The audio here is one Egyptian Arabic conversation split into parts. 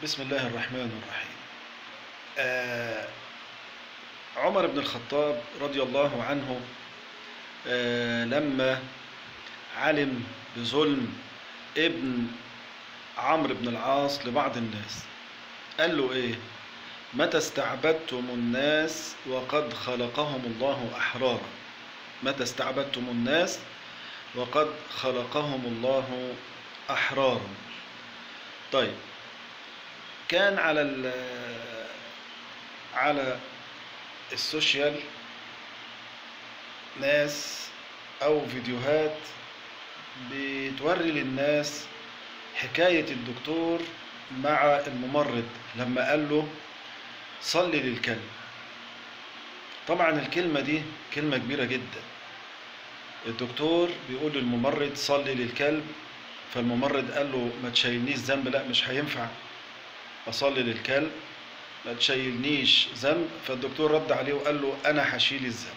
بسم الله الرحمن الرحيم آه عمر بن الخطاب رضي الله عنه آه لما علم بظلم ابن عمرو بن العاص لبعض الناس قال له ايه متى استعبدتم الناس وقد خلقهم الله احرارا متى استعبدتم الناس وقد خلقهم الله احرارا طيب كان على ال على السوشيال ناس او فيديوهات بتوري للناس حكاية الدكتور مع الممرض لما قال له صلي للكلب طبعا الكلمة دي كلمة كبيرة جدا الدكتور بيقول للممرض صلي للكلب فالممرض قال له ما تشيلنيش ذنب لا مش هينفع اصلي للكلب ما تشيلنيش ذنب فالدكتور رد عليه وقال له انا هشيل الذنب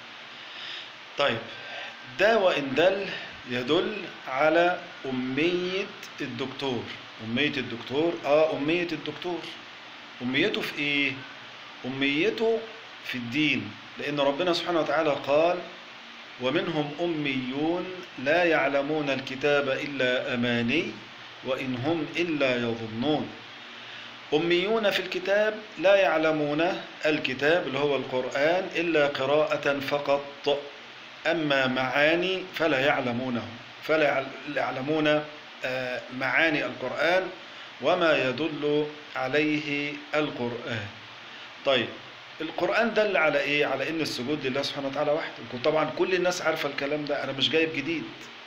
طيب ده وان دل يدل على أمية الدكتور أمية الدكتور آه أمية الدكتور أميته في إيه؟ أميته في الدين لأن ربنا سبحانه وتعالى قال ومنهم أميون لا يعلمون الكتاب إلا أماني وإن هم إلا يظنون أميون في الكتاب لا يعلمون الكتاب اللي هو القرآن إلا قراءة فقط أما معاني فلا يعلمونه فلا يعلمون معاني القرآن وما يدل عليه القرآن طيب القرآن دل على إيه؟ على إن السجود لله سبحانه وتعالى وحده طبعا كل الناس عارفة الكلام ده أنا مش جايب جديد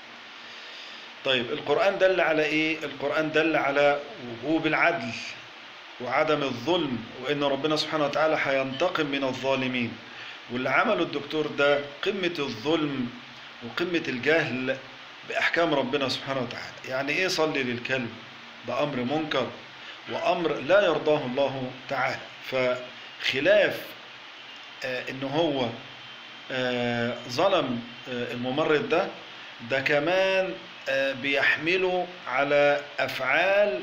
طيب القرآن دل على إيه؟ القرآن دل على وجوب العدل وعدم الظلم وإن ربنا سبحانه وتعالى هينتقم من الظالمين واللي عمله الدكتور ده قمة الظلم وقمة الجهل بأحكام ربنا سبحانه وتعالى يعني إيه صلي للكلب ده أمر منكر وأمر لا يرضاه الله تعالى فخلاف آه إن هو آه ظلم آه الممرض ده ده كمان بيحمله على أفعال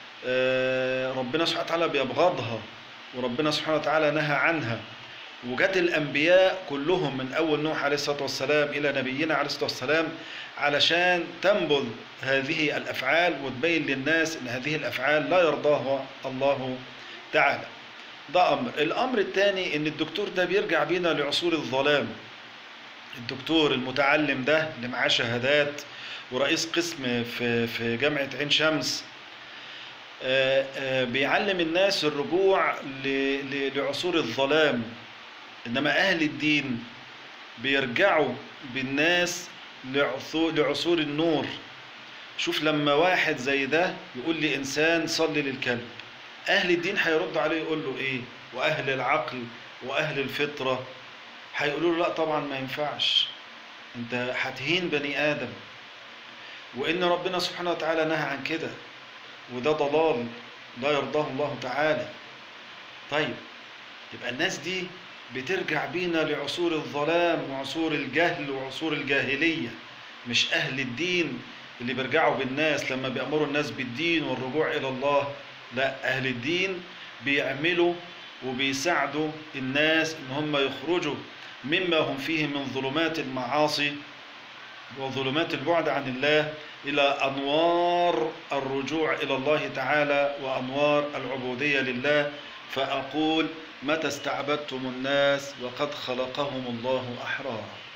ربنا سبحانه وتعالى بيبغضها وربنا سبحانه وتعالى نهى عنها وجت الأنبياء كلهم من أول نوح عليه الصلاة والسلام إلى نبينا عليه الصلاة والسلام علشان تنبذ هذه الأفعال وتبين للناس أن هذه الأفعال لا يرضاها الله تعالى ده أمر الأمر الثاني أن الدكتور ده بيرجع بينا لعصور الظلام الدكتور المتعلم ده اللي معاه شهادات ورئيس قسم في في جامعة عين شمس بيعلم الناس الرجوع لعصور الظلام إنما أهل الدين بيرجعوا بالناس لعصور النور شوف لما واحد زي ده يقول لي إنسان صلي للكلب أهل الدين هيرد عليه يقول له إيه وأهل العقل وأهل الفطرة هيقولوا له لا طبعا ما ينفعش أنت هتهين بني آدم وإن ربنا سبحانه وتعالى نهى عن كده وده ضلال لا يرضاه الله تعالى طيب يبقى الناس دي بترجع بينا لعصور الظلام وعصور الجهل وعصور الجاهلية مش أهل الدين اللي بيرجعوا بالناس لما بيأمروا الناس بالدين والرجوع إلى الله لا أهل الدين بيعملوا وبيساعدوا الناس إن هم يخرجوا مما هم فيه من ظلمات المعاصي وظلمات البعد عن الله إلى أنوار الرجوع إلى الله تعالى وأنوار العبودية لله فأقول متى استعبدتم الناس وقد خلقهم الله أحرارا